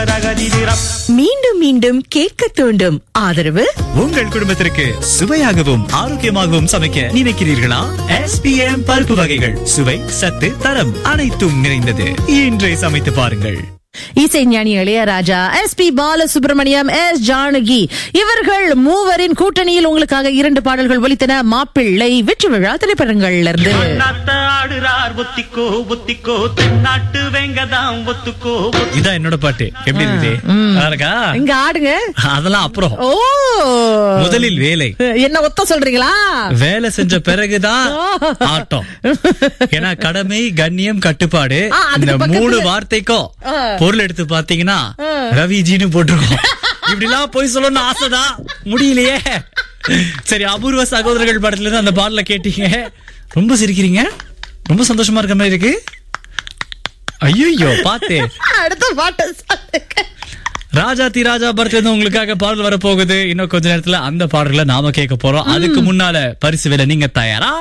மீண்டும் மீண்டும் கேட்க தூண்டும் ஆதரவு உங்கள் குடும்பத்திற்கு சுவையாகவும் ஆரோக்கியமாகவும் சமைக்க நினைக்கிறீர்களா எஸ்பிஎம் பருப்பு வகைகள் சுவை சத்து தரம் அனைத்தும் நிறைந்தது இன்றே சமைத்து பாருங்கள் இசைஞானி Ilaiyaraaja S P Balasubrahmanyam S Janaki இவர்கள் மூவரின் கூட்டணியில் உங்களுக்காக இரண்டு பாடல்கள் ஒலித்தன மாப்பிள்ளை வெற்றி விழா திரைப்படங்கள்ல இருந்து நாத்த ஆடுறார் ஒத்திக்கோ ஒத்திக்கோ தென்னாட்டு வெங்கதாம் ஒத்துக்கோ இதான் என்னோட பாட்டு எப்படி இருக்குது நல்லா இருக்கா இங்க ஆடுங்க அதெல்லாம் அப்புறம் ஓ முதலில் வேலை என்ன ஒத்த சொல்றீங்களா வேலை செஞ்ச பிறகுதான் ஆட்டம் ஏன்னா கடமை கண்ணியம் கட்டுப்பாடு ஆ, அதுக்கு இந்த பக்கத்துல- மூணு வார்த்தைக்கும் ஆ. பொருள் எடுத்து பாத்தீங்கன்னா ரவிஜின்னு போட்டிருக்கோம் இப்படிலாம் போய் சொல்லணும்னு ஆசைதான் முடியலையே சரி அபூர்வ சகோதரர்கள் படத்துல இருந்து அந்த பாடல கேட்டீங்க ரொம்ப சிரிக்கிறீங்க ரொம்ப சந்தோஷமா இருக்க மாதிரி இருக்கு ஐயோ பாத்தே அடுத்த பாட்டு சொல்லுங்க. ராஜா தி ராஜா படத்துல இருந்து உங்களுக்காக பாடல் வர போகுது இன்னும் கொஞ்ச நேரத்துல அந்த பாடல்களை நாம கேட்க போறோம் அதுக்கு முன்னால பரிசு வேலை நீங்க தயாரா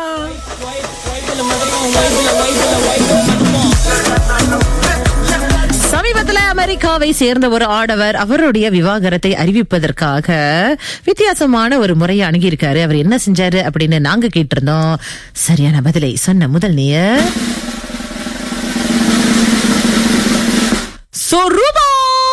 சமீபத்துல அமெரிக்காவை சேர்ந்த ஒரு ஆடவர் அவருடைய விவாகரத்தை அறிவிப்பதற்காக வித்தியாசமான ஒரு முறையை அணுகியிருக்காரு அவர் என்ன செஞ்சாரு அப்படின்னு நாங்க கேட்டிருந்தோம் சரியான பதிலை சொன்ன முதல் நேயர் சொரூபா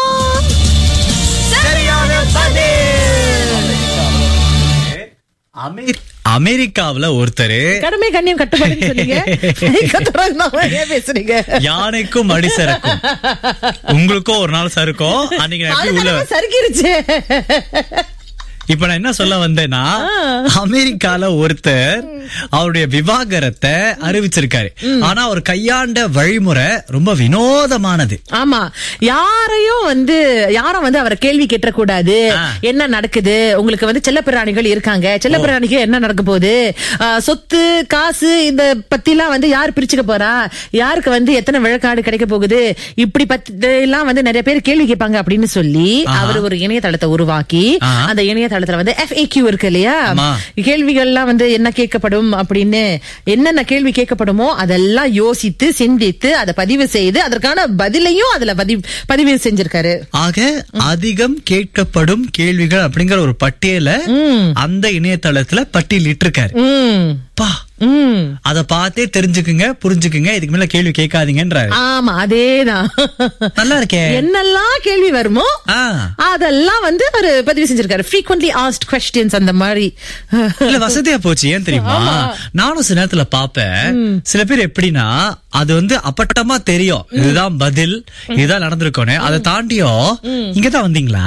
அமெரி- அமெரிக்காவுல ஒருத்தர் கடமை கண்ணியம் கட்டுப்பாடுன்னு சொன்னீங்க கட்டுப்பாடு ஏன் பேசுறீங்க யானைக்கும் அடி சறுக்கும் உங்களுக்கும் ஒரு நாள் சறுக்கும் அன்னைக்கு நான் எப்படி உள்ள அதுதான் சறுக்கிருச்சு இப்ப நான் என்ன சொல்ல வந்தேன்னா அமெரிக்கால ஒருத்தர் அவருடைய விவாகரத்தை அறிவிச்சிருக்காரு ஆனா அவர் கையாண்ட வழிமுறை ரொம்ப வினோதமானது ஆமா யாரையும் வந்து யாரும் வந்து அவரை கேள்வி கேட்டக்கூடாது ஆ. என்ன நடக்குது உங்களுக்கு வந்து செல்லப்பிராணிகள் இருக்காங்க செல்லப்பிராணிக்கு என்ன நடக்க போகுது ஆ, சொத்து காசு இந்த பத்திலாம் வந்து யார் பிரிச்சுக்க போறா யாருக்கு வந்து எத்தனை விழக்காடு கிடைக்க போகுது இப்படி பத்தி எல்லாம் வந்து நிறைய பேர் கேள்வி கேட்பாங்க அப்படின்னு சொல்லி அவர் ஒரு இணையதளத்தை உருவாக்கி ஆஹா. அந்த இணையதளத்துல வந்து FAQ இருக்கு இல்லையா ஆமா. கேள்விகள்லாம் வந்து என்ன கேட்கப்படும் அப்படின்னு என்னென்ன கேள்வி கேட்கப்படுமோ அதெல்லாம் யோசித்து சிந்தித்து அதை பதிவு செய்து அதற்கான பதிலையும் அதுல பதிவு பதிவு செஞ்சிருக்காரு ஆக அதிகம் கேட்கப்படும் கேள்விகள் அப்படிங்கிற ஒரு பட்டியல அந்த இணையதளத்துல பட்டியலிட்டிருக்காரு உம் பா உம் அத பார்த்தே தெரிஞ்சுக்குங்க புரிஞ்சுக்குங்க இதுக்கு மேல கேள்வி கேட்காதீங்கன்றாரு ஆமா அதேதான் நல்லா இருக்கே என்னெல்லாம் கேள்வி வருமோ ஆ. அதெல்லாம் வந்து ஒரு பதிவு செஞ்சிருக்காரு frequently asked questions அந்த மாதிரி இல்ல வசதியா போச்சு ஏன் தெரியுமா நானும் சில நேரத்துல பாப்பேன் சில பேர் எப்படின்னா அது வந்து அப்பட்டமா தெரியும் இதுதான் பதில் இதுதான் நடந்திருக்கோன்னு அதை தாண்டியும் இங்கதான் வந்தீங்களா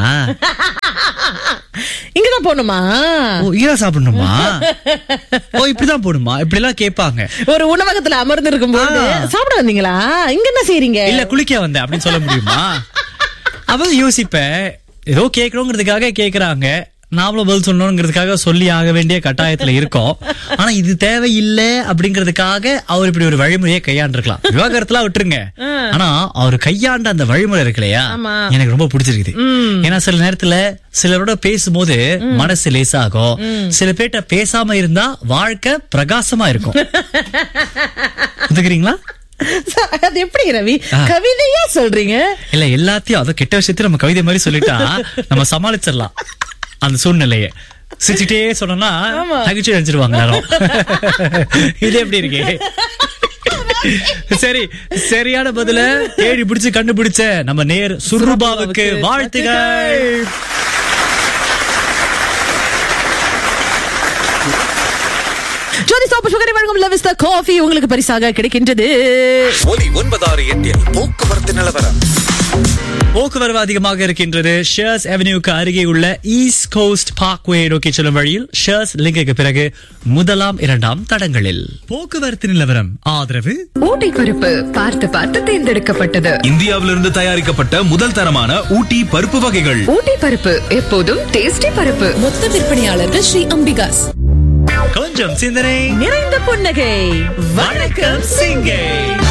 இங்கதான் போகணுமா ஓ இங்கதான் சாப்பிடணுமா ஓ இப்படிதான் போடுமா இப்படி எல்லாம் கேட்பாங்க ஒரு உணவகத்துல அமர்ந்து இருக்கும் போது சாப்பிட வந்தீங்களா இங்க என்ன செய்றீங்க இல்ல குளிக்க வந்தேன் அப்படின்னு சொல்ல முடியுமா அவன் யோசிப்பேன் ஏதோ கேட்கணுங்கிறதுக்காக கேக்குறாங்க நாமளும் பதில் சொல்லணுங்கிறதுக்காக சொல்லி ஆக வேண்டிய கட்டாயத்துல இருக்கோம் ஆனா இது தேவையில்லை அப்படிங்கிறதுக்காக அவர் இப்படி ஒரு வழிமுறையை கையாண்டிருக்கலாம் விவாகரத்துல விட்டுருங்க ஆனா அவர் கையாண்ட அந்த வழிமுறை இருக்கு இல்லையா ஆமா. எனக்கு ரொம்ப பிடிச்சிருக்குது ஏன்னா சில நேரத்துல சிலரோட பேசும்போது மனசு லேசாகும் சில பேர்ட்ட பேசாம இருந்தா வாழ்க்கை பிரகாசமா இருக்கும் ஒத்துக்கிறீங்களா அது எப்படி ரவி கவிதையா சொல்றீங்க இல்ல எல்லாத்தையும் அத கெட்ட விஷயத்தையும் நம்ம கவிதை மாதிரி சொல்லிட்டா நம்ம சமாளிச்சிடலாம் அந்த சூழ்நிலைய சிரிச்சுட்டே சொன்னோம்னா நகைச்சுவை நினைச்சிருவாங்க எல்லாரும் இது எப்படி இருக்கு சரி சரியான பதில தேடி பிடிச்சு கண்டுபிடிச்ச நம்ம நேர் சுருபாவுக்கு வாழ்த்துகள் ஜோதி சாப்பு சுகரை வழங்கும் லவிஸ்தா காஃபி உங்களுக்கு பரிசாக கிடைக்கின்றது ஒலி ஒன்பதாறு எட்டில் போக்குவரத்து நிலவரம் போக்குவரவு அதிகமாக இருக்கின்றது ஷர்ஸ் அவென்யூக்கு அருகே உள்ள ஈஸ்ட் கோஸ்ட் பார்க்வே நோக்கி செல்லும் வழியில் ஷர்ஸ் லிங்குக்கு பிறகு முதலாம் இரண்டாம் தடங்களில் போக்குவரத்து நிலவரம் ஆதரவு ஊட்டி பருப்பு பார்த்து பார்த்து தேர்ந்தெடுக்கப்பட்டது இந்தியாவிலிருந்து தயாரிக்கப்பட்ட முதல் தரமான ஊட்டி பருப்பு வகைகள் ஊட்டி பருப்பு எப்போதும் டேஸ்டி பருப்பு மொத்த விற்பனையாளர்கள் ஸ்ரீ அம்பிகாஸ் கொஞ்சம் சிந்தனை நிறைந்த புன்னகை வணக்கம் சிங்கை